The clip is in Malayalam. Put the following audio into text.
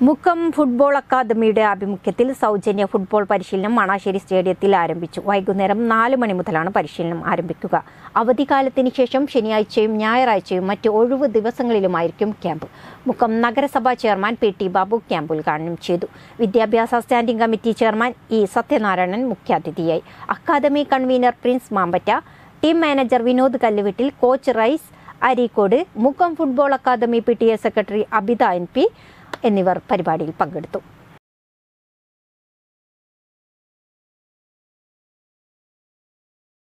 മുക്കം ഫുട്ബോൾ അക്കാദമിയുടെ ആഭിമുഖ്യത്തിൽ സൗജന്യ ഫുട്ബോൾ പരിശീലനം മണാശ്ശേരി സ്റ്റേഡിയത്തിൽ ആരംഭിച്ചു വൈകുന്നേരം നാല് മണി മുതലാണ് പരിശീലനം ആരംഭിക്കുക അവധിക്കാലത്തിന് ശേഷം ശനിയാഴ്ചയും ഞായറാഴ്ചയും മറ്റ് ഒഴിവ് ദിവസങ്ങളിലുമായിരിക്കും ക്യാമ്പ് മുക്കം നഗരസഭാ chairman P T Babu camp ഉദ്ഘാടനം ചെയ്തു വിദ്യാഭ്യാസ standing committee chairman E Sathyanarayanan മുഖ്യാതിഥിയായി academy convener Prince Mampatta team manager Vinod Kalluveettil coach rise Areekode Mukkam football academy P T A secretary Abitha N P എന്നിവർ പരിപാടിയിൽ പങ്കെടുത്തു